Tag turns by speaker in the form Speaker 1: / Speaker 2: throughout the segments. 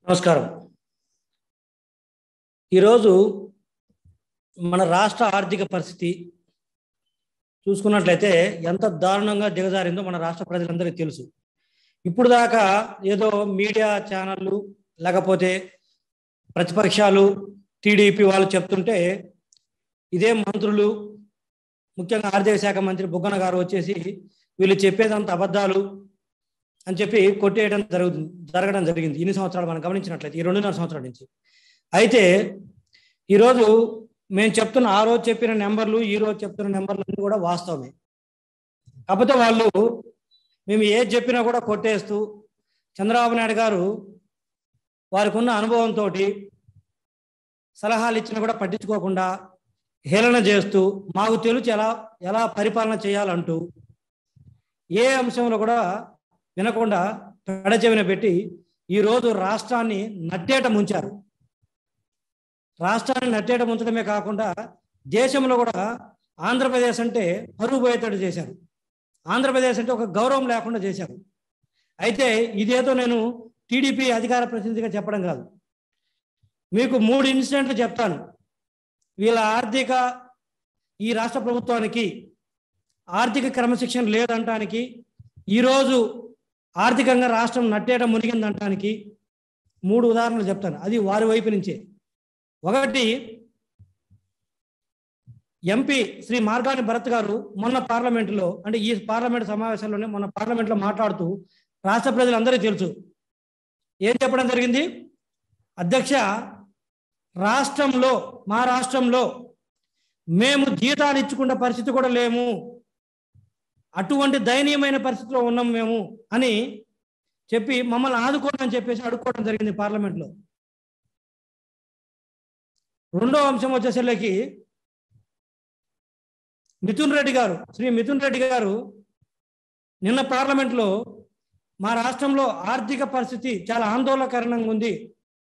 Speaker 1: నమస్కారం ఈరోజు మన రాష్ట్ర ఆర్థిక పరిస్థితి చూసుకున్నట్లయితే ఎంత దారుణంగా దిగజారిందో మన రాష్ట్ర ప్రజలందరికీ తెలుసు ఇప్పుడు దాకా ఏదో మీడియా ఛానళ్ళు లేకపోతే ప్రతిపక్షాలు టీడీపీ వాళ్ళు చెప్తుంటే ఇదే మంత్రులు ముఖ్యంగా ఆర్థిక శాఖ మంత్రి బుగ్గన గారు వచ్చేసి వీళ్ళు చెప్పేదంత అబద్ధాలు అని చెప్పి కొట్టేయడం జరుగుతుంది జరగడం జరిగింది ఇన్ని సంవత్సరాలు మనం గమనించినట్లయితే ఈ రెండున్నర సంవత్సరాల నుంచి అయితే ఈరోజు మేము చెప్తున్న ఆ రోజు చెప్పిన నెంబర్లు ఈ రోజు చెప్తున్న నెంబర్లు అన్నీ కూడా వాస్తవమే కాకపోతే వాళ్ళు మేము ఏది చెప్పినా కూడా కొట్టేస్తూ చంద్రబాబు నాయుడు గారు వారికి ఉన్న అనుభవంతో సలహాలు ఇచ్చినా కూడా పట్టించుకోకుండా హేళన చేస్తూ మాకు తెలుసు ఎలా ఎలా పరిపాలన చేయాలంటూ ఏ అంశంలో కూడా వినకుండా పెడచెవిన పెట్టి ఈరోజు రాష్ట్రాన్ని నట్టేట ముంచారు రాష్ట్రాన్ని నట్టేట ముంచడమే కాకుండా దేశంలో కూడా ఆంధ్రప్రదేశ్ అంటే పరుగు పోయేటట్టు చేశారు ఆంధ్రప్రదేశ్ అంటే ఒక గౌరవం లేకుండా చేశారు అయితే ఇదేదో నేను టీడీపీ అధికార ప్రతినిధిగా చెప్పడం కాదు మీకు మూడు ఇన్సిడెంట్లు చెప్తాను వీళ్ళ ఆర్థిక ఈ రాష్ట్ర ప్రభుత్వానికి ఆర్థిక క్రమశిక్షణ లేదంటానికి ఈరోజు ఆర్థికంగా రాష్ట్రం నట్టేట మునిగిందంటానికి మూడు ఉదాహరణలు చెప్తాను అది వారి వైపు నుంచే ఒకటి ఎంపీ శ్రీ మార్గాని భరత్ గారు మొన్న పార్లమెంటులో అంటే ఈ పార్లమెంట్ సమావేశంలోనే మొన్న పార్లమెంట్లో మాట్లాడుతూ రాష్ట్ర ప్రజలందరికీ తెలుసు ఏం చెప్పడం జరిగింది అధ్యక్ష రాష్ట్రంలో మా రాష్ట్రంలో మేము జీతాలు ఇచ్చుకున్న పరిస్థితి కూడా లేము అటువంటి దయనీయమైన పరిస్థితిలో ఉన్నాం మేము అని చెప్పి మమ్మల్ని ఆదుకోండి అని చెప్పేసి అడుక్కోవడం జరిగింది పార్లమెంట్లో రెండో అంశం వచ్చేసరికి మిథున్ రెడ్డి గారు శ్రీ మిథున్ రెడ్డి గారు నిన్న పార్లమెంట్లో మా రాష్ట్రంలో ఆర్థిక పరిస్థితి చాలా ఆందోళనకరంగా ఉంది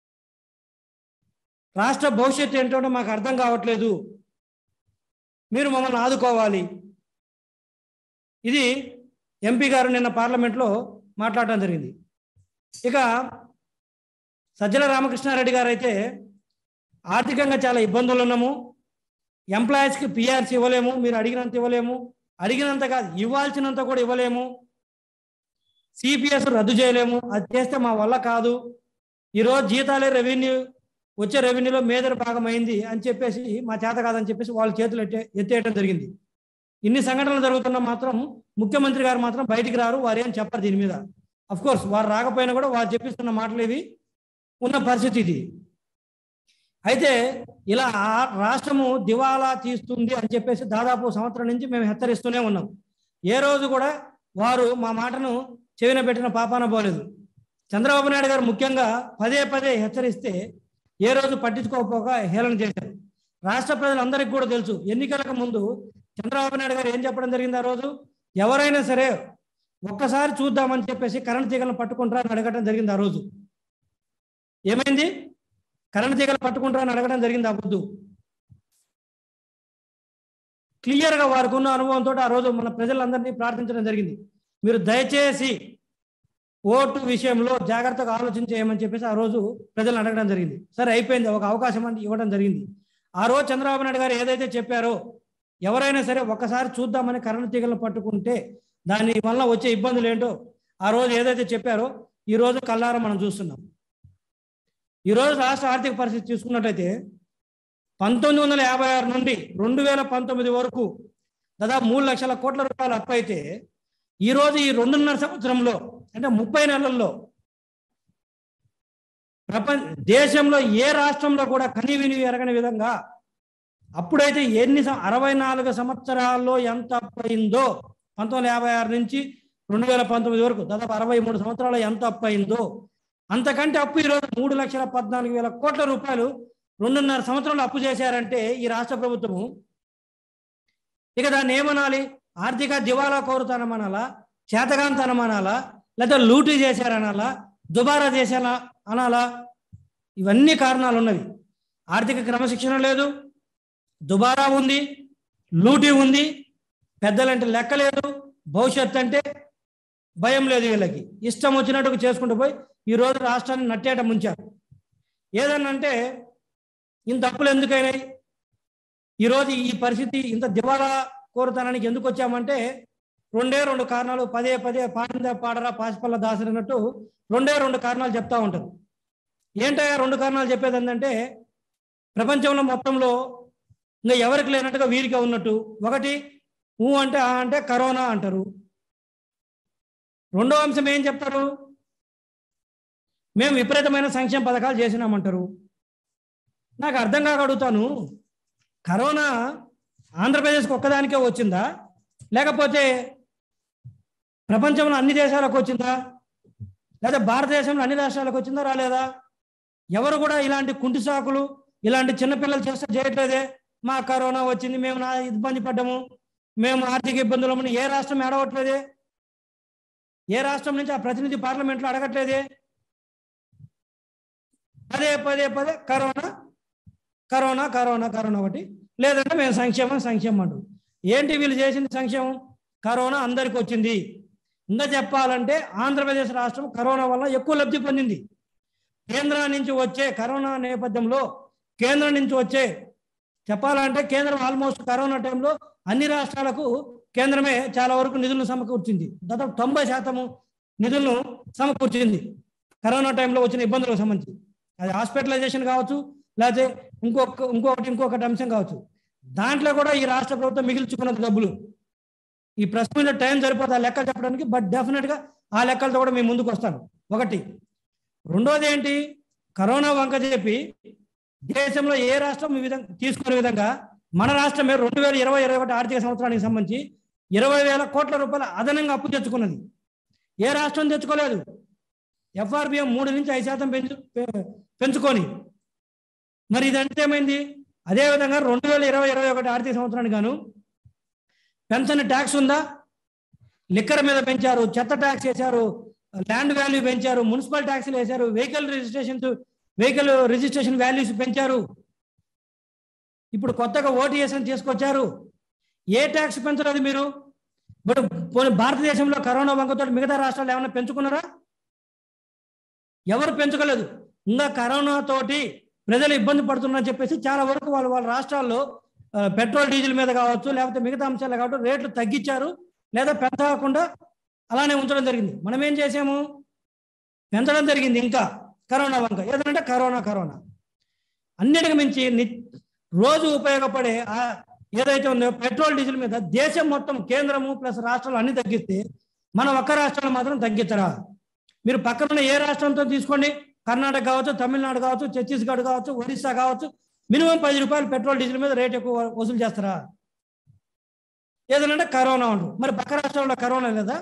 Speaker 1: రాష్ట్ర భవిష్యత్తు ఏంటో మాకు అర్థం కావట్లేదు మీరు మమ్మల్ని ఆదుకోవాలి ఇది ఎంపీ గారు నిన్న పార్లమెంట్లో మాట్లాడడం జరిగింది ఇక సజ్జల రామకృష్ణారెడ్డి గారు అయితే ఆర్థికంగా చాలా ఇబ్బందులు ఉన్నాము ఎంప్లాయీస్కి పిఆర్సీ ఇవ్వలేము మీరు అడిగినంత ఇవ్వలేము అడిగినంత కాదు ఇవ్వాల్సినంత కూడా ఇవ్వలేము సిపిఎస్ రద్దు చేయలేము అది చేస్తే మా వల్ల కాదు ఈరోజు జీతాలే రెవెన్యూ వచ్చే రెవెన్యూలో మేజర్ భాగం అయింది అని చెప్పేసి మా చేత కాదని చెప్పేసి వాళ్ళ చేతులు ఎత్తే ఎత్తేయడం జరిగింది ఇన్ని సంఘటనలు జరుగుతున్నా మాత్రం ముఖ్యమంత్రి గారు మాత్రం బయటికి రారు వారు ఏం చెప్పరు దీని మీద అఫ్ కోర్స్ వారు రాకపోయినా కూడా వారు చెప్పిస్తున్న మాటలు ఇవి ఉన్న పరిస్థితి ఇది అయితే ఇలా రాష్ట్రము దివాలా తీస్తుంది అని చెప్పేసి దాదాపు సంవత్సరం నుంచి మేము హెచ్చరిస్తూనే ఉన్నాం ఏ రోజు కూడా వారు మా మాటను చెవిన పెట్టిన పాపాన పోలేదు చంద్రబాబు నాయుడు గారు ముఖ్యంగా పదే పదే హెచ్చరిస్తే ఏ రోజు పట్టించుకోకపోగా హేళన చేశారు రాష్ట్ర ప్రజలందరికీ కూడా తెలుసు ఎన్నికలకు ముందు చంద్రబాబు నాయుడు గారు ఏం చెప్పడం జరిగింది ఆ రోజు ఎవరైనా సరే ఒక్కసారి చూద్దామని చెప్పేసి కరెంట్ తీగలను పట్టుకుంటారా అని అడగడం జరిగింది ఆ రోజు ఏమైంది కరెంట్ తీగలు పట్టుకుంటారా అని అడగడం జరిగింది ఆ పొద్దు క్లియర్గా వారికి ఉన్న అనుభవంతో ఆ రోజు మన ప్రజలందరినీ ప్రార్థించడం జరిగింది మీరు దయచేసి ఓటు విషయంలో జాగ్రత్తగా ఆలోచన చేయమని చెప్పేసి ఆ రోజు ప్రజలు అడగడం జరిగింది సరే అయిపోయింది ఒక అవకాశం అని ఇవ్వడం జరిగింది ఆ రోజు చంద్రబాబు నాయుడు గారు ఏదైతే చెప్పారో ఎవరైనా సరే ఒక్కసారి చూద్దామని కరెంట్ తీగలను పట్టుకుంటే దాని వల్ల వచ్చే ఇబ్బందులు ఏంటో ఆ రోజు ఏదైతే చెప్పారో ఈ రోజు కల్లారా మనం చూస్తున్నాం ఈరోజు రాష్ట్ర ఆర్థిక పరిస్థితి చూసుకున్నట్లయితే పంతొమ్మిది వందల యాభై ఆరు నుండి రెండు వేల పంతొమ్మిది వరకు దాదాపు మూడు లక్షల కోట్ల రూపాయలు అప్పు అయితే ఈరోజు ఈ రెండున్నర సంవత్సరంలో అంటే ముప్పై నెలల్లో ప్రపంచ దేశంలో ఏ రాష్ట్రంలో కూడా కనివిని ఎరగని విధంగా అప్పుడైతే ఎన్ని అరవై నాలుగు సంవత్సరాల్లో ఎంత అప్పు అయిందో పంతొమ్మిది యాభై ఆరు నుంచి రెండు వేల పంతొమ్మిది వరకు దాదాపు అరవై మూడు సంవత్సరాలు ఎంత అప్పు అయిందో అంతకంటే అప్పు ఈరోజు మూడు లక్షల పద్నాలుగు వేల కోట్ల రూపాయలు రెండున్నర సంవత్సరాలు అప్పు చేశారంటే ఈ రాష్ట్ర ప్రభుత్వము ఇక దాన్ని ఏమనాలి ఆర్థిక దివాలా కోరుతానమనాలా చేతగాంతనమనాలా లేదా లూటీ చేశారనాలా దుబారా చేశారా అనాలా ఇవన్నీ కారణాలు ఉన్నవి ఆర్థిక క్రమశిక్షణ లేదు దుబారా ఉంది లూటీ ఉంది పెద్దలంటే లెక్క లేదు భవిష్యత్ అంటే భయం లేదు వీళ్ళకి ఇష్టం వచ్చినట్టుగా చేసుకుంటూ పోయి ఈరోజు రాష్ట్రాన్ని నట్టేట ముంచారు ఏదనంటే ఇంత అప్పులు ఎందుకైనాయి ఈరోజు ఈ పరిస్థితి ఇంత దివాలా కోరుతనానికి ఎందుకు వచ్చామంటే రెండే రెండు కారణాలు పదే పదే పాడింద పాడరా పాసిపల్ల దాసరి అన్నట్టు రెండే రెండు కారణాలు చెప్తా ఉంటారు ఏంటయ్యా రెండు కారణాలు చెప్పేది ఏంటంటే ప్రపంచంలో మొత్తంలో ఇంకా ఎవరికి లేనట్టుగా వీరికి ఉన్నట్టు ఒకటి ఊ అంటే ఆ అంటే కరోనా అంటారు రెండో అంశం ఏం చెప్తారు మేము విపరీతమైన సంక్షేమ పథకాలు చేసినామంటారు నాకు అర్థం కాక అడుగుతాను కరోనా ఆంధ్రప్రదేశ్కి ఒక్కదానికే వచ్చిందా లేకపోతే ప్రపంచంలో అన్ని దేశాలకు వచ్చిందా లేదా భారతదేశంలో అన్ని రాష్ట్రాలకు వచ్చిందా రాలేదా ఎవరు కూడా ఇలాంటి కుంటి సాకులు ఇలాంటి చిన్నపిల్లలు చేస్తే చేయట్లేదే మా కరోనా వచ్చింది మేము నా ఇబ్బంది పడ్డాము మేము ఆర్థిక ఇబ్బందులు ఉన్నామని ఏ రాష్ట్రం ఏడవట్లేదే ఏ రాష్ట్రం నుంచి ఆ ప్రతినిధి పార్లమెంట్లో అడగట్లేదే పదే పదే పదే కరోనా కరోనా కరోనా కరోనా ఒకటి లేదంటే మేము సంక్షేమం సంక్షేమం అంటాం ఏంటి వీళ్ళు చేసింది సంక్షేమం కరోనా అందరికి వచ్చింది ఇంకా చెప్పాలంటే ఆంధ్రప్రదేశ్ రాష్ట్రం కరోనా వల్ల ఎక్కువ లబ్ధి పొందింది కేంద్రం నుంచి వచ్చే కరోనా నేపథ్యంలో కేంద్రం నుంచి వచ్చే చెప్పాలంటే కేంద్రం ఆల్మోస్ట్ కరోనా టైంలో అన్ని రాష్ట్రాలకు కేంద్రమే చాలా వరకు నిధులను సమకూర్చింది దాదాపు తొంభై శాతము నిధులను సమకూర్చింది కరోనా టైంలో వచ్చిన ఇబ్బందులకు సంబంధించి అది హాస్పిటలైజేషన్ కావచ్చు లేకపోతే ఇంకొక ఇంకొకటి ఇంకొకటి అంశం కావచ్చు దాంట్లో కూడా ఈ రాష్ట్ర ప్రభుత్వం మిగిల్చుకున్నది డబ్బులు ఈ ప్రెస్ మీద టైం సరిపోతుంది ఆ లెక్కలు చెప్పడానికి బట్ డెఫినెట్గా ఆ లెక్కలతో కూడా మేము ముందుకు వస్తాను ఒకటి రెండోది ఏంటి కరోనా వంక చెప్పి దేశంలో ఏ రాష్ట్రం ఈ విధంగా తీసుకునే విధంగా మన రాష్ట్రమే రెండు వేల ఇరవై ఇరవై ఒకటి ఆర్థిక సంవత్సరానికి సంబంధించి ఇరవై వేల కోట్ల రూపాయల అదనంగా అప్పు తెచ్చుకున్నది ఏ రాష్ట్రం తెచ్చుకోలేదు ఎఫ్ఆర్బిఎం మూడు నుంచి ఐదు శాతం పెంచు పె- పెంచుకొని మరి ఇదంటే ఏమైంది అదేవిధంగా రెండు వేల ఇరవై ఇరవై ఒకటి ఆర్థిక సంవత్సరానికి గాను పెన్షన్ ట్యాక్స్ ఉందా లిక్కర్ మీద పెంచారు చెత్త ట్యాక్స్ వేశారు ల్యాండ్ వాల్యూ పెంచారు మున్సిపల్ ట్యాక్స్లు వేశారు vehicle registrations vehicle registration values పెంచారు ఇప్పుడు కొత్తగా ఓటీఎస్ అని తీసుకొచ్చారు ఏ ట్యాక్స్ పెంచలేదు మీరు ఇప్పుడు పోనీ భారతదేశంలో కరోనా వంకతో మిగతా రాష్ట్రాలు ఏమైనా పెంచుకున్నారా ఎవరు పెంచుకోలేదు ఇంకా కరోనా తోటి ప్రజలు ఇబ్బంది పడుతున్నారని చెప్పేసి చాలా వరకు వాళ్ళ వాళ్ళ రాష్ట్రాల్లో ఆ, పెట్రోల్ డీజిల్ మీద కావచ్చు లేకపోతే మిగతా అంశాలు కావచ్చు రేట్లు తగ్గించారు లేదా పెంచకుండా అలానే ఉంచడం జరిగింది మనం ఏం చేసాము పెంచడం జరిగింది ఇంకా కరోనా వంక ఏదంటే కరోనా కరోనా అన్నిటికి మించి ని- రోజు ఉపయోగపడే ఆ ఏదైతే ఉందో పెట్రోల్ డీజిల్ మీద దేశం మొత్తం కేంద్రము ప్లస్ రాష్ట్రాలు అన్ని తగ్గిస్తే మన ఒక్క రాష్ట్రాలు మాత్రం తగ్గించరా మీరు పక్కన ఏ రాష్ట్రంతో తీసుకోండి కర్ణాటక కావచ్చు తమిళనాడు కావచ్చు ఛత్తీస్గఢ్ కావచ్చు ఒరిస్సా కావచ్చు మినిమం పది రూపాయలు పెట్రోల్ డీజిల్ మీద రేట్ ఎక్కువ వసూలు చేస్తారా ఏదనంటే కరోనా అంటారు మరి పక్క రాష్ట్రంలో కరోనా లేదా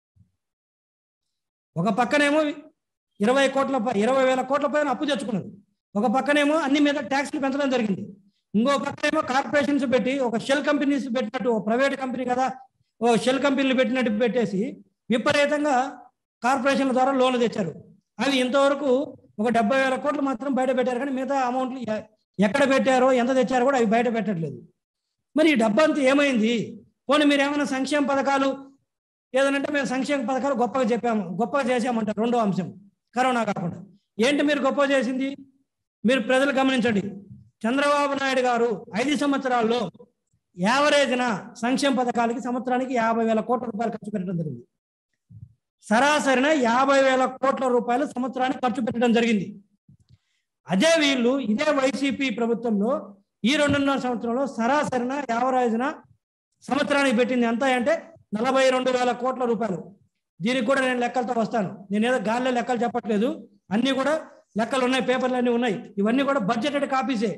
Speaker 1: ఒక పక్కనేమో ఇరవై కోట్ల పై- ఇరవై వేల కోట్ల పైన అప్పు తెచ్చుకున్నది ఒక పక్కనేమో అన్ని మీద ట్యాక్స్లు పెంచడం జరిగింది ఇంకో పక్కనేమో కార్పొరేషన్స్ పెట్టి ఒక షెల్ కంపెనీస్ పెట్టినట్టు ఒక ప్రైవేట్ కంపెనీ కదా ఓ షెల్ కంపెనీలు పెట్టినట్టు పెట్టేసి విపరీతంగా కార్పొరేషన్ల ద్వారా లోన్లు తెచ్చారు అవి ఇంతవరకు ఒక డెబ్బై వేల కోట్లు మాత్రం బయట పెట్టారు కానీ మిగతా అమౌంట్లు ఎ- ఎక్కడ పెట్టారో ఎంత తెచ్చారో కూడా అవి బయట పెట్టట్లేదు మరి ఈ డబ్బు అంతా ఏమైంది పోనీ మీరు ఏమైనా సంక్షేమ పథకాలు ఏదనంటే మేము సంక్షేమ పథకాలు గొప్పగా చెప్పాము గొప్పగా చేసామంటారు రెండో అంశం కరోనా కాకుండా ఏంటి మీరు గొప్ప చేసింది మీరు ప్రజలు గమనించండి చంద్రబాబు నాయుడు గారు ఐదు సంవత్సరాల్లో యావరేజ్న సంక్షేమ పథకాలకి సంవత్సరానికి యాభై వేల కోట్ల రూపాయలు ఖర్చు పెట్టడం జరిగింది సరాసరిన యాభై వేల కోట్ల రూపాయలు సంవత్సరానికి ఖర్చు పెట్టడం జరిగింది అదే వీళ్ళు ఇదే వైసీపీ ప్రభుత్వంలో ఈ రెండున్నర సంవత్సరంలో సరాసరిన యావరేజ్న సంవత్సరానికి పెట్టింది ఎంత అంటే నలభై రెండు వేల కోట్ల రూపాయలు దీనికి కూడా నేను లెక్కలతో వస్తాను నేను ఏదో గాల్లో లెక్కలు చెప్పట్లేదు అన్నీ కూడా లెక్కలు ఉన్నాయి పేపర్లు అన్నీ ఉన్నాయి ఇవన్నీ కూడా బడ్జెటెడ్ కాపీసే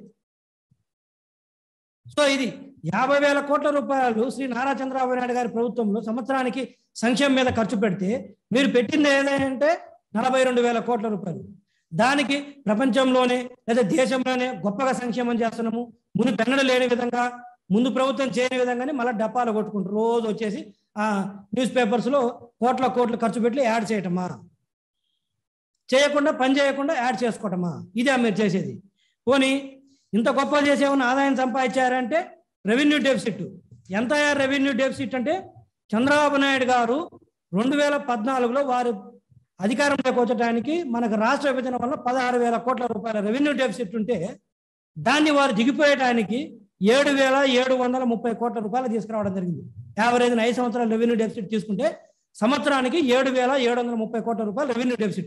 Speaker 1: సో ఇది యాభై వేల కోట్ల రూపాయలు శ్రీ నారా చంద్రబాబు నాయుడు గారి ప్రభుత్వంలో సంవత్సరానికి సంక్షేమం మీద ఖర్చు పెడితే మీరు పెట్టింది ఏదంటే నలభై రెండు వేల కోట్ల రూపాయలు దానికి ప్రపంచంలోనే లేదా దేశంలోనే గొప్పగా సంక్షేమం చేస్తున్నాము ముందు పెన్నడ లేని విధంగా ముందు ప్రభుత్వం చేయని విధంగానే మళ్ళీ డప్పాలు కొట్టుకుంటారు రోజు వచ్చేసి ఆ న్యూస్ పేపర్స్లో కోట్ల కోట్లు ఖర్చు పెట్టి యాడ్ చేయటమా చేయకుండా పని చేయకుండా యాడ్ చేసుకోవటమా ఇదే మీరు చేసేది పోనీ ఇంత గొప్ప చేసేమన్నా ఆదాయం సంపాదించారంటే రెవెన్యూ డెఫిసిట్ ఎంత రెవెన్యూ డెఫిసిట్ అంటే చంద్రబాబు నాయుడు గారు రెండు వేల పద్నాలుగులో వారు అధికారంలోకి వచ్చడానికి మనకు రాష్ట్ర విభజన వల్ల పదహారు వేల కోట్ల రూపాయల రెవెన్యూ డెఫిసిట్ ఉంటే దాన్ని వారు దిగిపోయడానికి ఏడు వేల ఏడు వందల ముప్పై కోట్ల రూపాయలు తీసుకురావడం జరిగింది యావరేజ్ ఐదు సంవత్సరాల రెవెన్యూ డెఫిసిట్ తీసుకుంటే సంవత్సరానికి ఏడు వేల ఏడు వందల ముప్పై కోట్ల రూపాయలు రెవెన్యూ డెఫిసిట్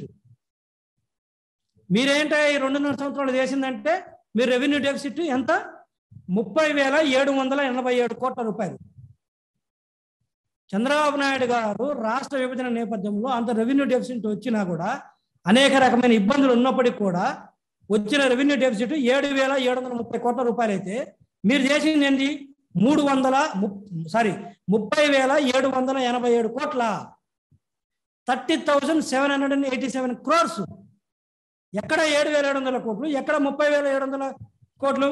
Speaker 1: మీరేంటో ఈ రెండున్నర సంవత్సరాలు చేసిందంటే మీ రెవెన్యూ డెఫిసిట్ ఎంత ముప్పై వేల ఏడు వందల ఎనభై ఏడు కోట్ల రూపాయలు చంద్రబాబు నాయుడు గారు రాష్ట్ర విభజన నేపథ్యంలో అంత రెవెన్యూ డెఫిసిట్ వచ్చినా కూడా అనేక రకమైన ఇబ్బందులు ఉన్నప్పటికీ కూడా వచ్చిన రెవెన్యూ డెఫిసిట్ ఏడు వేల ఏడు వందల ముప్పై కోట్ల రూపాయలు అయితే మీరు చేసింది ఏంటి మూడు వందల సారీ ముప్పై వేల ఏడు వందల ఎనభై ఏడు కోట్ల thirty thousand seven hundred and eighty seven crores ఎక్కడ ఏడు వేల ఏడు వందల కోట్లు ఎక్కడ ముప్పై వేల ఏడు వందల కోట్లు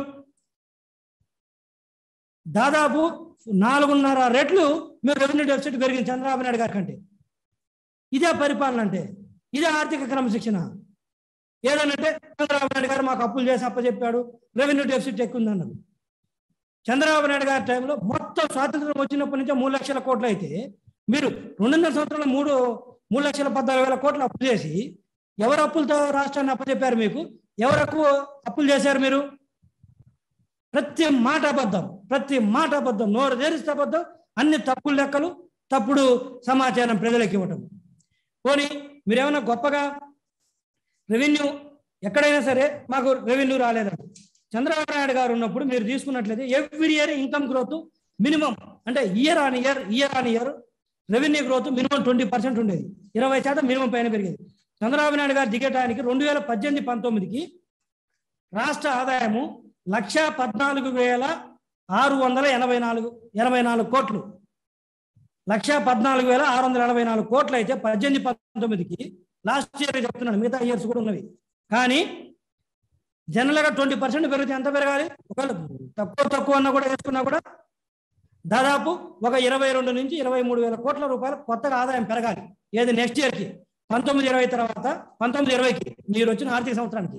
Speaker 1: దాదాపు నాలుగున్నర రెట్లు మీరు రెవెన్యూ డెఫిసిట్ పెరిగింది చంద్రబాబు నాయుడు గారి కంటే ఇదే పరిపాలన అంటే ఇదే ఆర్థిక క్రమశిక్షణ ఏదనంటే చంద్రబాబు నాయుడు గారు మాకు అప్పులు చేసి అప్పచెప్పాడు రెవెన్యూ డెఫిసిట్ ఎక్కువ ఉందన్నారు చంద్రబాబు నాయుడు గారి టైంలో మొత్తం స్వాతంత్రం వచ్చినప్పటి నుంచే మూడు లక్షల కోట్లు అయితే మీరు రెండున్నర సంవత్సరాలు మూడు మూడు లక్షల పద్నాలుగు వేల కోట్లు అప్పు చేసి ఎవరు అప్పులతో రాష్ట్రాన్ని అప్పచెప్పారు మీకు ఎవరు ఎక్కువ అప్పులు చేశారు మీరు ప్రతి మాట అబద్ధం ప్రతి మాట అబద్ధం నోరు తెరిస్తే అబద్ధం అన్ని తప్పులు లెక్కలు తప్పుడు సమాచారం ప్రజలకు ఇవ్వటం పోనీ మీరేమైనా గొప్పగా రెవెన్యూ ఎక్కడైనా సరే మాకు రెవెన్యూ రాలేదంట చంద్రబాబు నాయుడు గారు ఉన్నప్పుడు మీరు తీసుకున్నట్లయితే every year income growth minimum అంటే year on year year on year revenue growth minimum twenty percent ఉండేది ఇరవై శాతం మినిమం పైన పెరిగేది చంద్రబాబు నాయుడు గారు దిగటానికి రెండు వేల పద్దెనిమిది పంతొమ్మిదికి రాష్ట్ర ఆదాయము లక్ష పద్నాలుగు వేల ఆరు వందల ఎనభై నాలుగు ఎనభై నాలుగు కోట్లు లక్ష పద్నాలుగు వేల ఆరు వందల ఎనభై నాలుగు కోట్లు అయితే పద్దెనిమిది పంతొమ్మిదికి లాస్ట్ ఇయర్ చెప్తున్నాను మిగతా ఇయర్స్ కూడా ఉన్నవి కానీ జనరల్గా ట్వంటీ పర్సెంట్ పెరిగితే ఎంత పెరగాలి ఒకవేళ తక్కువ తక్కువ అన్న కూడా వేసుకున్నా కూడా దాదాపు ఒక ఇరవై రెండు నుంచి ఇరవై మూడు వేల కోట్ల రూపాయలు కొత్తగా ఆదాయం పెరగాలి ఏది నెక్స్ట్ ఇయర్కి పంతొమ్మిది ఇరవై తర్వాత పంతొమ్మిది ఇరవైకి మీరు వచ్చిన ఆర్థిక సంవత్సరానికి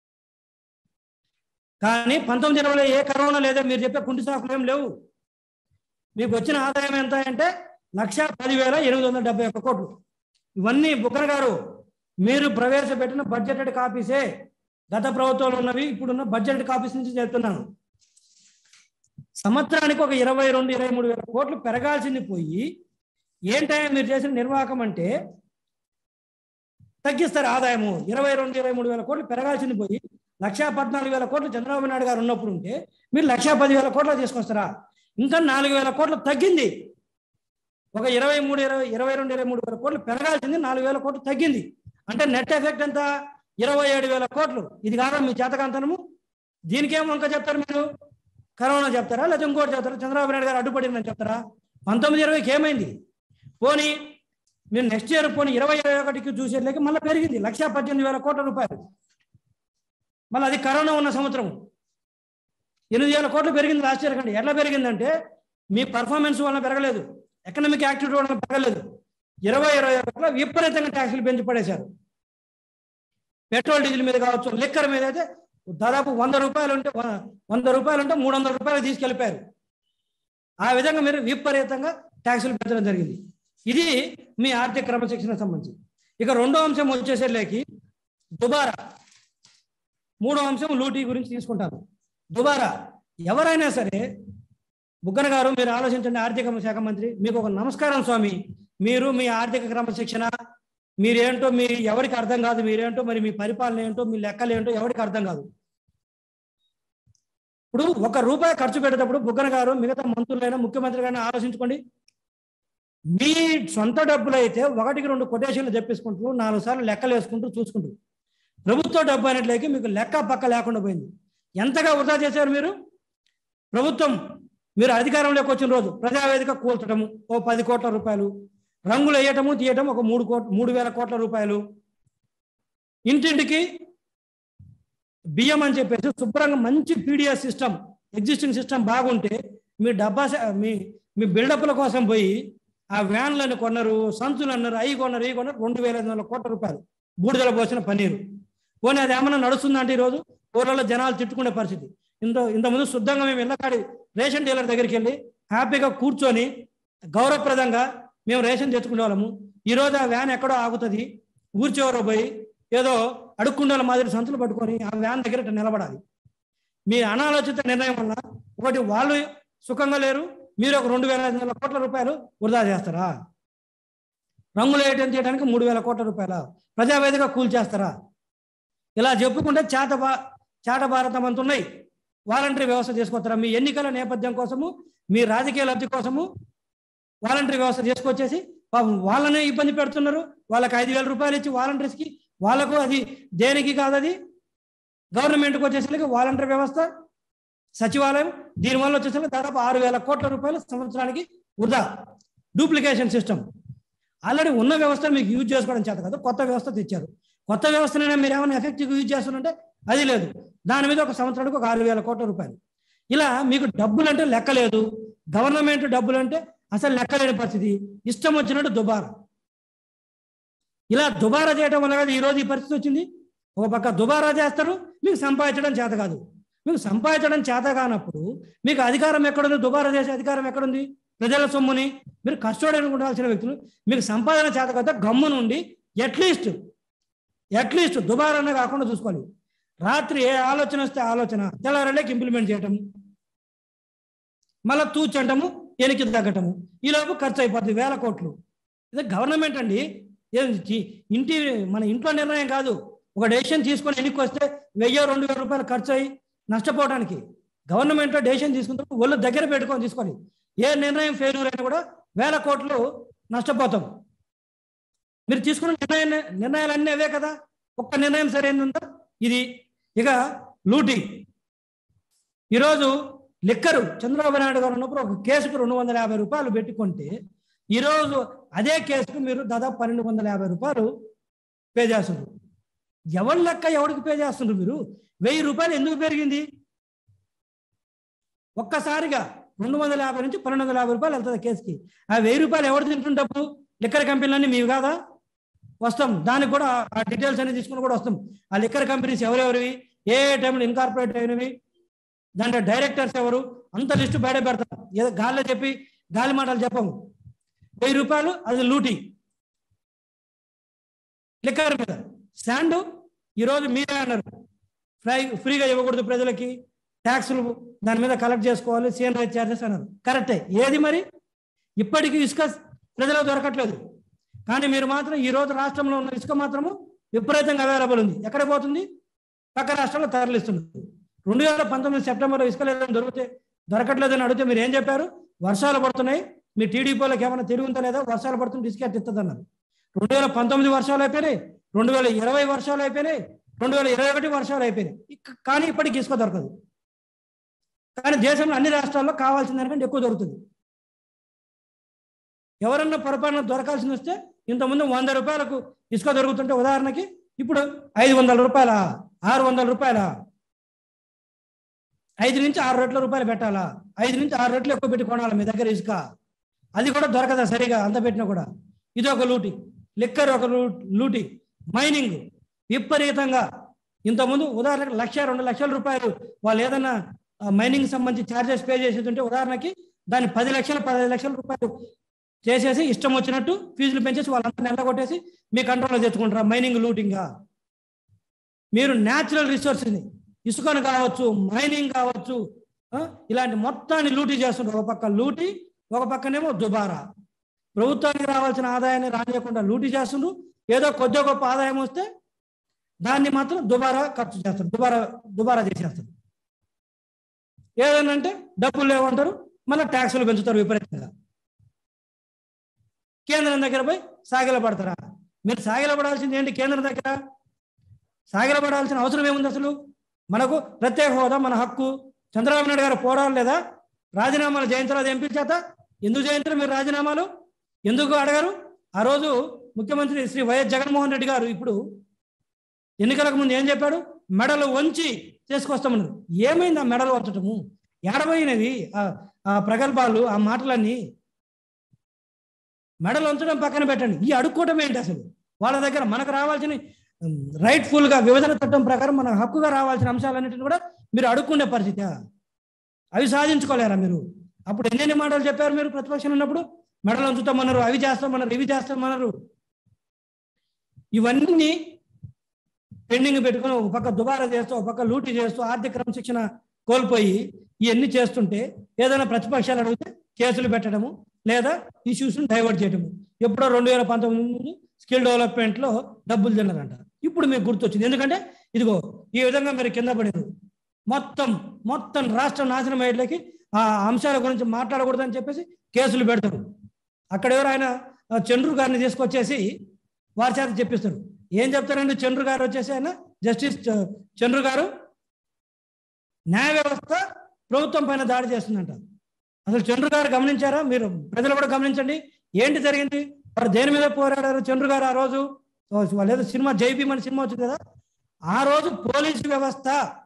Speaker 1: కానీ పంతొమ్మిది ఇరవైలో ఏ కరోనా లేదా మీరు చెప్పే కుంటి సాకులు ఏం లేవు మీకు వచ్చిన ఆదాయం ఎంత అంటే లక్ష పదివేల ఎనిమిది వందల డెబ్బై ఒక్క కోట్లు ఇవన్నీ బుక్కన గారు మీరు ప్రవేశపెట్టిన బడ్జెటెడ్ కాపీసే గత ప్రభుత్వంలో ఉన్నవి ఇప్పుడున్న బడ్జెట్ కాపీస్ నుంచి చెప్తున్నాను సంవత్సరానికి ఒక ఇరవై రెండు ఇరవై మూడు వేల కోట్లు పెరగాల్సింది పోయి ఏంటయ్యా మీరు చేసిన నిర్వాహకం అంటే తగ్గిస్తారు ఆదాయము ఇరవై రెండు ఇరవై మూడు వేల కోట్లు పెరగాల్సింది పోయి లక్షా పద్నాలుగు వేల కోట్లు చంద్రబాబు నాయుడు గారు ఉన్నప్పుడు ఉంటే మీరు లక్షా పది వేల కోట్లు తీసుకొస్తారా ఇంకా నాలుగు వేల కోట్లు తగ్గింది ఒక ఇరవై మూడు ఇరవై ఇరవై రెండు ఇరవై మూడు వేల కోట్లు పెరగాల్సింది నాలుగు వేల కోట్లు తగ్గింది అంటే నెట్ ఎఫెక్ట్ ఎంత ఇరవై ఏడు వేల కోట్లు ఇది కాదా మీ చేతకాంతనము దీనికేం వంక చెప్తారు మీరు కరోనా చెప్తారా లేదా ఇంకోటి చెప్తారా చంద్రబాబు నాయుడు గారు అడ్డుపడిందని చెప్తారా పంతొమ్మిది ఇరవైకి ఏమైంది పోనీ మీరు నెక్స్ట్ ఇయర్ పోనీ ఇరవై ఇరవై ఒకటికి చూసేట్లకి మళ్ళీ పెరిగింది లక్ష పద్దెనిమిది వేల కోట్ల రూపాయలు మళ్ళీ అది కరోనా ఉన్న సంవత్సరం ఎనిమిది వేల కోట్లు పెరిగింది లాస్ట్ ఇయర్ కంటే ఎట్లా పెరిగిందంటే మీ పర్ఫార్మెన్స్ వల్ల పెరగలేదు ఎకనామిక్ యాక్టివిటీ వల్ల పెరగలేదు ఇరవై ఇరవై ఒకటిలో విపరీతంగా ట్యాక్సులు పెంచి పడేశారు పెట్రోల్ డీజిల్ మీద కావచ్చు లిక్కర్ మీద అయితే దాదాపు వంద రూపాయలు ఉంటే వ- వంద రూపాయలు ఉంటే మూడు వందల రూపాయలు తీసుకెళ్ళిపోయారు ఆ విధంగా మీరు విపరీతంగా ట్యాక్సులు పెంచడం జరిగింది ఇది మీ ఆర్థిక క్రమశిక్షణ సంబంధించి ఇక రెండో అంశం వచ్చేసరికి దుబారా మూడో అంశం లూటీ గురించి తీసుకుంటాను దుబారా ఎవరైనా సరే బుగ్గన గారు మీరు ఆలోచించండి ఆర్థిక శాఖ మంత్రి మీకు ఒక నమస్కారం స్వామి మీరు మీ ఆర్థిక క్రమశిక్షణ మీరేంటో మీ ఎవరికి అర్థం కాదు మీరేంటో మరి మీ పరిపాలన ఏంటో మీ లెక్కలు ఏంటో ఎవరికి అర్థం కాదు ఇప్పుడు ఒక రూపాయి ఖర్చు పెట్టేటప్పుడు బుగ్గన గారు మిగతా మంత్రులైనా ముఖ్యమంత్రి గారిని ఆలోచించుకోండి మీ సొంత డబ్బులు అయితే ఒకటికి రెండు కొటేషన్లు తెప్పించుకుంటూ నాలుగు సార్లు లెక్కలు వేసుకుంటూ చూసుకుంటూ ప్రభుత్వ డబ్బు అయినట్లయితే మీకు లెక్క పక్క లేకుండా పోయింది ఎంతగా వృధా చేశారు మీరు ప్రభుత్వం మీరు అధికారంలోకి వచ్చిన రోజు ప్రజావేదిక కూల్చడము ఓ పది కోట్ల రూపాయలు రంగులు వేయటము తీయటం ఒక మూడు కోట్ మూడు వేల కోట్ల రూపాయలు ఇంటింటికి బియ్యం అని చెప్పేసి శుభ్రంగా మంచి పీడిఎస్ సిస్టమ్ ఎగ్జిస్టింగ్ సిస్టమ్ బాగుంటే మీ డబ్బా స- మీ మీ బిల్డప్ల కోసం పోయి ఆ వ్యాన్లను కొన్నారు సంచులు అన్నారు అవి కొన్నారు ఇవి కొన్నారు రెండు వేల ఐదు వందల కోట్ల రూపాయలు బూడిదల పోసిన పన్నీరు పోనీ అది ఏమన్నా నడుస్తుందంటే ఈరోజు ఊర్లలో జనాలు తిట్టుకునే పరిస్థితి ఇంత ఇంతకుముందు శుద్ధంగా మేము ఇళ్ళకాడి రేషన్ డీలర్ దగ్గరికి వెళ్ళి హ్యాపీగా కూర్చొని గౌరవప్రదంగా మేము రేషన్ తెచ్చుకునే వాళ్ళము ఈరోజు ఆ వ్యాన్ ఎక్కడో ఆగుతుంది ఊరి చివర పోయి ఏదో అడుక్కుండాల మాదిరి సంతులు పట్టుకొని ఆ వ్యాన్ దగ్గర ఇట్లా నిలబడాలి మీ అనాలోచిత నిర్ణయం వల్ల ఒకటి వాళ్ళు సుఖంగా లేరు మీరు ఒక రెండు వేల ఐదు వందల కోట్ల రూపాయలు వృధా చేస్తారా రంగులు వేయటం చేయడానికి మూడు వేల కోట్ల రూపాయల ప్రజావేదిక కూల్చేస్తారా ఇలా చెప్పుకుంటే చేత బా చేట భారతం అంత ఉన్నాయి వాలంటరీ వ్యవస్థ తీసుకొస్తారా మీ ఎన్నికల నేపథ్యం కోసము మీ రాజకీయ లబ్ధి కోసము వాలంటరీ వ్యవస్థ తీసుకొచ్చేసి పాపం వాళ్ళనే ఇబ్బంది పెడుతున్నారు వాళ్ళకి ఐదు వేల రూపాయలు ఇచ్చి వాలంటీర్స్కి వాళ్ళకు అది దేనికి కాదు అది గవర్నమెంట్కి వచ్చేసరికి వాలంటరీ వ్యవస్థ సచివాలయం దీనివల్ల వచ్చేసరికి దాదాపు ఆరు వేల కోట్ల రూపాయలు సంవత్సరానికి వృధా డూప్లికేషన్ సిస్టమ్ ఆల్రెడీ ఉన్న వ్యవస్థ మీకు యూజ్ చేసుకోవడం చేత కాదు కొత్త వ్యవస్థ తెచ్చారు కొత్త వ్యవస్థనైనా మీరు ఏమైనా ఎఫెక్టివ్గా యూజ్ చేస్తున్నారంటే అది లేదు దాని మీద ఒక సంవత్సరానికి ఒక ఆరు వేల కోట్ల రూపాయలు ఇలా మీకు డబ్బులు అంటే లెక్కలేదు గవర్నమెంట్ డబ్బులు అంటే అసలు లెక్కలేని పరిస్థితి ఇష్టం వచ్చినట్టు దుబారా ఇలా దుబారా చేయడం వల్ల కదా ఈరోజు ఈ పరిస్థితి వచ్చింది ఒక పక్క దుబారా చేస్తారు మీకు సంపాదించడం చేత కాదు మీకు సంపాదించడం చేత కానప్పుడు మీకు అధికారం ఎక్కడుంది దుబారా చేసే అధికారం ఎక్కడుంది ప్రజల సొమ్ముని మీరు కష్టపడడానికి ఉండాల్సిన వ్యక్తులు మీకు సంపాదన చేత కదా గమ్ము నుండి అట్లీస్ట్ అట్లీస్ట్ దుబారానే కాకుండా చూసుకోవాలి రాత్రి ఏ ఆలోచన వస్తే ఆలోచన తెల్లారలేకి ఇంప్లిమెంట్ చేయటం మళ్ళీ తూచంటము వెనక్కి తగ్గటము ఈలోపు ఖర్చు అయిపోతుంది వేల కోట్లు ఇది గవర్నమెంట్ అండి ఏం చి- ఇంటి మన ఇంట్లో నిర్ణయం కాదు ఒక డెసిషన్ తీసుకొని వెనక్కి వస్తే వెయ్యి రెండు వేల రూపాయలు ఖర్చు అయ్యి నష్టపోవడానికి గవర్నమెంట్లో డెసిషన్ తీసుకుంటే ఒళ్ళు దగ్గర పెట్టుకొని తీసుకోవాలి ఏ నిర్ణయం ఫెయిల్యూర్ అయినా కూడా వేల కోట్లు నష్టపోతాం మీరు తీసుకున్న నిర్ణయం నిర్ణయాలన్నీ అవే కదా ఒక్క నిర్ణయం సరైనదా ఇది ఇక లూటింగ్ ఈరోజు లిక్కరు చంద్రబాబు నాయుడు గారు ఉన్నప్పుడు ఒక కేసుకు రెండు వందల యాభై రూపాయలు పెట్టుకుంటే ఈరోజు అదే కేసుకు మీరు దాదాపు పన్నెండు వందల యాభై రూపాయలు పే చేస్తున్నారు ఎవరి లెక్క ఎవరికి పే చేస్తున్నారు మీరు వెయ్యి రూపాయలు ఎందుకు పెరిగింది ఒక్కసారిగా రెండు వందల యాభై నుంచి పన్నెండు వందల యాభై రూపాయలు వెళ్తుంది కేసుకి ఆ వెయ్యి రూపాయలు ఎవరు తింటుంటప్పుడు లిక్కర్ కంపెనీలన్నీ మీవి కాదా వస్తాం దానికి కూడా ఆ డీటెయిల్స్ అన్ని తీసుకుని కూడా వస్తాం ఆ లిక్కర్ కంపెనీస్ ఎవరెవరివి ఏ ఏ టైంలో ఇన్కార్పొరేట్ అయినవి దాంట్లో డైరెక్టర్స్ ఎవరు అంత లిస్టు బయట పెడతాం ఏదో గాల్లో చెప్పి గాలి మాటలు చెప్పము వెయ్యి రూపాయలు అది లూటీ లిక్కర్ మీద శాండ్ ఈరోజు మీరే అన్నారు ఫ్రై ఫ్రీగా ఇవ్వకూడదు ప్రజలకి ట్యాక్సులు దాని మీద కలెక్ట్ చేసుకోవాలి సీఎన్ రైట్ ఛార్జెస్ అన్నారు కరెక్టే ఏది మరి ఇప్పటికీ ఇసుక ప్రజలకు దొరకట్లేదు కానీ మీరు మాత్రం ఈ రోజు రాష్ట్రంలో ఉన్న ఇసుక మాత్రము విపరీతంగా అవైలబుల్ ఉంది ఎక్కడ పోతుంది పక్క రాష్ట్రాల్లో తరలిస్తున్నారు రెండు వేల పంతొమ్మిది సెప్టెంబర్లో ఇసుక లేదని దొరికితే దొరకట్లేదని అడిగితే మీరు ఏం చెప్పారు వర్షాలు పడుతున్నాయి మీ టీడీపీలకు ఏమైనా తిరుగుందా లేదా వర్షాలు పడుతుంటే ఇసుక ఎత్తిద్దన్నారు రెండు వేల పంతొమ్మిది వర్షాలు అయిపోయినాయి రెండు వేల ఇరవై వర్షాలు అయిపోయినాయి రెండు వేల ఇరవై ఒకటి వర్షాలు అయిపోయినాయి ఇక- కానీ ఇప్పటికి ఇసుక దొరకదు కానీ దేశంలో అన్ని రాష్ట్రాల్లో కావాల్సిన దానికంటే ఎక్కువ దొరుకుతుంది ఎవరన్నా పొరపాటున దొరకాల్సింది వస్తే ఇంతకుముందు వంద రూపాయలకు ఇసుక దొరుకుతుంటే ఉదాహరణకి ఇప్పుడు ఐదు వందల రూపాయల ఆరు వందల రూపాయల ఐదు నుంచి ఆరు రెట్ల రూపాయలు పెట్టాలా ఐదు నుంచి ఆరు రెట్లు ఎక్కువ పెట్టి కొనాలి మీ దగ్గర ఇసుక అది కూడా దొరకదా సరిగా అంత పెట్టినా కూడా ఇది ఒక లూటి లిక్కర్ ఒక లూ- లూటి మైనింగ్ విపరీతంగా ఇంతకుముందు ఉదాహరణకి లక్ష రెండు లక్షల రూపాయలు వాళ్ళు ఏదైనా మైనింగ్ సంబంధించి ఛార్జెస్ పే చేసేది ఉంటే ఉదాహరణకి దాన్ని పది లక్షలు పదహైదు లక్షల రూపాయలు చేసేసి ఇష్టం వచ్చినట్టు ఫీజులు పెంచేసి వాళ్ళంతా నెల కొట్టేసి మీ కంట్రోల్లో తెచ్చుకుంటారు మైనింగ్ లూటింగ్గా మీరు న్యాచురల్ రిసోర్స్ని ఇసుకను కావచ్చు మైనింగ్ కావచ్చు ఆ, ఇలాంటి మొత్తాన్ని లూటీ చేస్తుంటారు ఒక పక్క లూటీ ఒక పక్కనేమో దుబారా ప్రభుత్వానికి రావాల్సిన ఆదాయాన్ని రానియకుండా లూటీ చేస్తుండ్రు ఏదో కొద్ది గొప్ప ఆదాయం వస్తే దాన్ని మాత్రం దుబారా ఖర్చు చేస్తారు దుబారా దుబారా చేసేస్తారు ఏదన్నా అంటే డబ్బులు లేవంటారు మళ్ళీ ట్యాక్సులు పెంచుతారు విపరీతంగా కేంద్రం దగ్గర పోయి సాగిల పడతారా మీరు సాగిల పడాల్సింది ఏంటి కేంద్రం దగ్గర సాగిల పడాల్సిన అవసరం ఏముంది అసలు మనకు ప్రత్యేక హోదా మన హక్కు చంద్రబాబు నాయుడు గారు పోరాడు లేదా రాజీనామాలు జయించరాదు ఎంపీ చేత ఎందుకు జయించరు మీరు రాజీనామాలు ఎందుకు అడగరు ఆ రోజు ముఖ్యమంత్రి శ్రీ వైఎస్ జగన్మోహన్ రెడ్డి గారు ఇప్పుడు ఎన్నికలకు ముందు ఏం చెప్పాడు మెడలు వంచి చేసుకొస్తామన్నారు ఏమైంది ఆ మెడలు వంచటము ఏడబోయినవి ఆ- ఆ ప్రగల్భాలు ఆ మాటలన్నీ మెడలు వంచడం పక్కన పెట్టండి ఈ అడుక్కోవటం ఏంటి అసలు వాళ్ళ దగ్గర మనకు రావాల్సిన రైట్ఫుల్ గా విభజన చట్టం ప్రకారం మన హక్కుగా రావాల్సిన అంశాలన్నింటిని కూడా మీరు అడుక్కుండే పరిస్థితి అవి సాధించుకోలేరా మీరు అప్పుడు ఎన్నెన్ని మాటలు చెప్పారు మీరు ప్రతిపక్షం ఉన్నప్పుడు మెడలు ఉంచుతామన్నారు అవి చేస్తామన్నారు ఇవి చేస్తామన్నారు ఇవన్నీ పెండింగ్ పెట్టుకొని ఒక పక్క దుబారా చేస్తూ ఒక పక్క లూటీ చేస్తూ ఆర్థిక క్రమశిక్షణ కోల్పోయి ఇవన్నీ చేస్తుంటే ఏదైనా ప్రతిపక్షాలు అడిగితే కేసులు పెట్టడము లేదా ఇష్యూస్ని డైవర్ట్ చేయడము ఎప్పుడో రెండు వేల పంతొమ్మిది నుండి స్కిల్ డెవలప్మెంట్లో డబ్బులు తిన్నదంట ఇప్పుడు మీకు గుర్తొచ్చింది ఎందుకంటే ఇదిగో ఈ విధంగా మీరు కింద పడింది మొత్తం మొత్తం రాష్ట్రం నాశనం అయ్యేట్లకి ఆ అంశాల గురించి మాట్లాడకూడదని చెప్పేసి కేసులు పెడతారు అక్కడ ఎవరు ఆయన ఆ, చంద్రు గారిని తీసుకొచ్చేసి వారి చేత చెప్పిస్తారు ఏం చెప్తారండి చంద్రు గారు వచ్చేసి ఆయన జస్టిస్ చ- చంద్రు గారు న్యాయ వ్యవస్థ ప్రభుత్వం పైన దాడి చేస్తుందంట అసలు చంద్రు గారు గమనించారా మీరు ప్రజలు కూడా గమనించండి ఏంటి జరిగింది వారు దేని మీద పోరాడారు చంద్రు గారు ఆ రోజు ఓ, వాళ్ళు ఏదో సినిమా జై భీమ్ అనే సినిమా వచ్చింది కదా ఆ రోజు పోలీసు వ్యవస్థ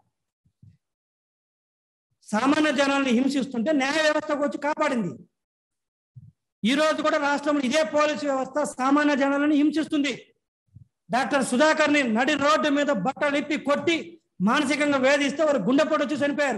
Speaker 1: సామాన్య జనాల్ని హింసిస్తుంటే న్యాయ వ్యవస్థకు వచ్చి కాపాడింది ఈ రోజు కూడా రాష్ట్రంలో ఇదే పోలీసు వ్యవస్థ సామాన్య జనాలను హింసిస్తుంది డాక్టర్ సుధాకర్ని నడి రోడ్డు మీద బట్టలు ఇప్పి కొట్టి మానసికంగా వేధిస్తే వారు గుండెపోటు వచ్చి చనిపోయారు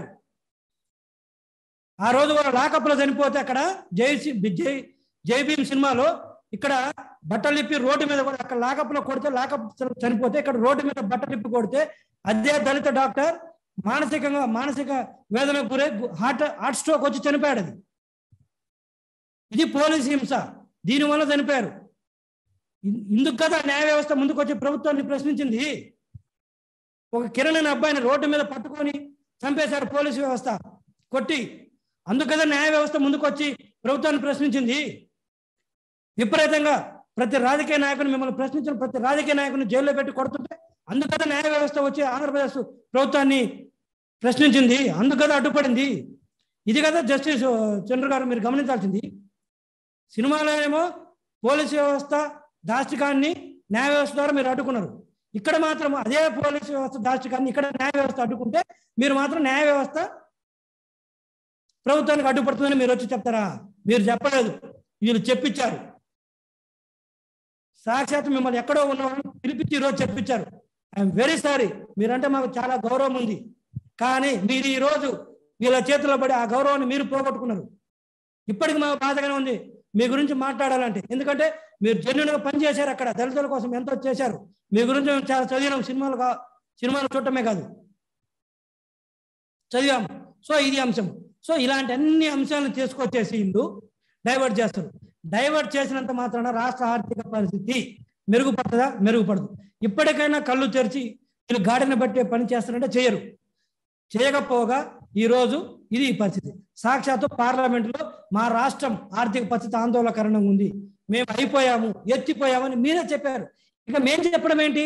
Speaker 1: ఆ రోజు వారు లాకప్లో చనిపోతే అక్కడ జై సి- జై జై భీమ్ సినిమాలో ఇక్కడ బట్టలు ఇప్పి రోడ్డు మీద కూడా అక్కడ లాకప్లో కొడితే లాకప్ చనిపోతే ఇక్కడ రోడ్డు మీద బట్టలు ఇప్పి కొడితే అదే దళిత డాక్టర్ మానసికంగా మానసిక వేదనకు గురై హార్ట్ హార్ట్ స్ట్రోక్ వచ్చి చనిపోయాడు అది ఇది పోలీస్ హింస దీనివల్ల చనిపోయారు ఇం- ఇందుకు కదా న్యాయ వ్యవస్థ ముందుకు వచ్చి ప్రభుత్వాన్ని ప్రశ్నించింది ఒక కిరణ్ అనే అబ్బాయిని రోడ్డు మీద పట్టుకొని చంపేశారు పోలీసు వ్యవస్థ కొట్టి అందుకు కదా న్యాయ వ్యవస్థ ముందుకు వచ్చి ప్రభుత్వాన్ని ప్రశ్నించింది విపరీతంగా ప్రతి రాజకీయ నాయకుని మిమ్మల్ని ప్రశ్నించిన ప్రతి రాజకీయ నాయకుని జైల్లో పెట్టి కొడుతుంటే అందుకదా న్యాయ వ్యవస్థ వచ్చి ఆంధ్రప్రదేశ్ ప్రభుత్వాన్ని ప్రశ్నించింది అందుకదా అడ్డుపడింది ఇది కదా జస్టిస్ చంద్ర గారు మీరు గమనించాల్సింది సినిమాలో ఏమో పోలీసు వ్యవస్థ దాష్టికాన్ని న్యాయ వ్యవస్థ ద్వారా మీరు అడ్డుకున్నారు ఇక్కడ మాత్రం అదే పోలీసు వ్యవస్థ దాష్టికాన్ని ఇక్కడ న్యాయ వ్యవస్థ అడ్డుకుంటే మీరు మాత్రం న్యాయ వ్యవస్థ ప్రభుత్వానికి అడ్డుపడుతుందని మీరు వచ్చి చెప్తారా మీరు చెప్పలేదు వీళ్ళు చెప్పించారు సాక్షాత్ మిమ్మల్ని ఎక్కడో ఉన్నవాళ్ళని పిలిపించి ఈరోజు చెప్పించారు ఐఎమ్ వెరీ సారీ మీరంటే మాకు చాలా గౌరవం ఉంది కానీ మీరు ఈ రోజు వీళ్ళ చేతిలో పడి ఆ గౌరవాన్ని మీరు పోగొట్టుకున్నారు ఇప్పటికి మాకు బాధగానే ఉంది మీ గురించి మాట్లాడాలంటే ఎందుకంటే మీరు జెన్యున్గా పనిచేశారు అక్కడ దళితుల కోసం ఎంతో చేశారు మీ గురించి మేము చాలా చదివినాం సినిమాలు కా సినిమాలు చూడటమే కాదు చదివాం సో ఇది అంశం సో ఇలాంటి అన్ని అంశాలను తీసుకొచ్చేసి వీళ్ళు డైవర్ట్ చేస్తారు డైవర్ట్ చేసినంత మాత్రాన రాష్ట్ర ఆర్థిక పరిస్థితి మెరుగుపడుతుందా మెరుగుపడదు ఇప్పటికైనా కళ్ళు తెరిచి వీళ్ళు గాడిని బట్టే పని చేస్తారంటే చేయరు చేయకపోగా ఈరోజు ఇది ఈ పరిస్థితి సాక్షాత్తు పార్లమెంట్లో మా రాష్ట్రం ఆర్థిక పరిస్థితి ఆందోళనకరంగా ఉంది మేము అయిపోయాము ఎత్తిపోయామని మీరే చెప్పారు ఇక మేము చెప్పడం ఏంటి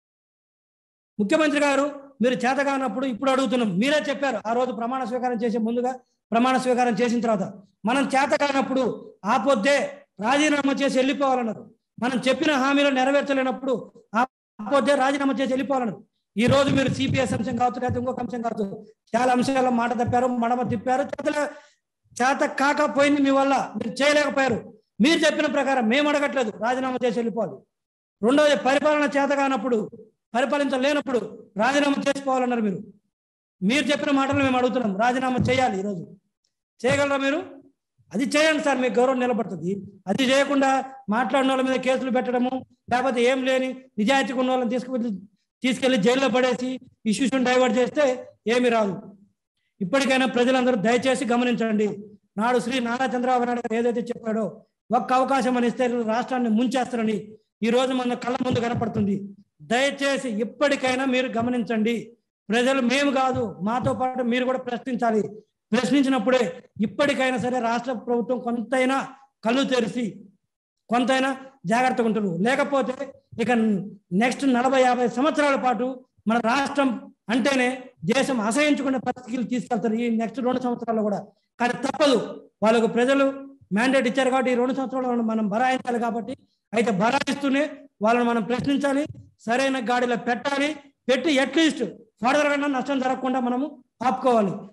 Speaker 1: ముఖ్యమంత్రి గారు మీరు చేతగానప్పుడు ఇప్పుడు అడుగుతున్నాం మీరే చెప్పారు ఆ రోజు ప్రమాణ స్వీకారం చేసే ముందుగా ప్రమాణ స్వీకారం చేసిన తర్వాత మనం చేతగానప్పుడు ఆ పొద్దే రాజీనామా చేసి వెళ్ళిపోవాలన్నారు మనం చెప్పిన హామీలు నెరవేర్చలేనప్పుడు ఆ పొద్దే రాజీనామా చేసి వెళ్ళిపోవాలన్నారు ఈ రోజు మీరు సిపిఎస్ అంశం కావచ్చు లేకపోతే ఇంకొక అంశం కావచ్చు చాలా అంశాల్లో మాట తప్పారు మడమ తిప్పారు చేతల చేత కాకపోయింది మీ వల్ల మీరు చేయలేకపోయారు మీరు చెప్పిన ప్రకారం మేము అడగట్లేదు రాజీనామా చేసి వెళ్ళిపోవాలి రెండవది పరిపాలన చేత కానప్పుడు పరిపాలించలేనప్పుడు రాజీనామా చేసుకోవాలన్నారు మీరు మీరు చెప్పిన మాటలు మేము అడుగుతున్నాం రాజీనామా చేయాలి ఈరోజు చేయగలరా మీరు అది చేయండి సార్ మీకు గౌరవం నిలబడుతుంది అది చేయకుండా మాట్లాడిన వాళ్ళ మీద కేసులు పెట్టడము లేకపోతే ఏం లేని నిజాయితీగా ఉన్న వాళ్ళని తీసుకువెళ్ళి తీసుకెళ్లి జైల్లో పడేసి ఇష్యూస్ని డైవర్ట్ చేస్తే ఏమి రాదు ఇప్పటికైనా ప్రజలందరూ దయచేసి గమనించండి నాడు శ్రీ నారా చంద్రబాబు నాయుడు గారు ఏదైతే చెప్పాడో ఒక్క అవకాశం అని ఇస్తే రాష్ట్రాన్ని ముంచేస్తారని ఈ రోజు మన కళ్ళ ముందు కనపడుతుంది దయచేసి ఇప్పటికైనా మీరు గమనించండి ప్రజలు మేము కాదు మాతో పాటు మీరు కూడా ప్రశ్నించాలి ప్రశ్నించినప్పుడే ఇప్పటికైనా సరే రాష్ట్ర ప్రభుత్వం కొంతైనా కళ్ళు తెరిచి కొంతైనా జాగ్రత్తగా ఉంటారు లేకపోతే ఇక నెక్స్ట్ నలభై యాభై సంవత్సరాల పాటు మన రాష్ట్రం అంటేనే దేశం అసహించుకునే పరిస్థితులు తీసుకెళ్తారు ఈ నెక్స్ట్ రెండు సంవత్సరాల్లో కూడా కానీ తప్పదు వాళ్ళకు ప్రజలు మ్యాండేట్ ఇచ్చారు కాబట్టి ఈ రెండు సంవత్సరాలు మనం బరాయించాలి కాబట్టి అయితే బరాయిస్తూనే వాళ్ళని మనం ప్రశ్నించాలి సరైన గాడిలో పెట్టాలి పెట్టి అట్లీస్ట్ ఫర్దర్ గా నష్టం జరగకుండా మనము ఆపుకోవాలి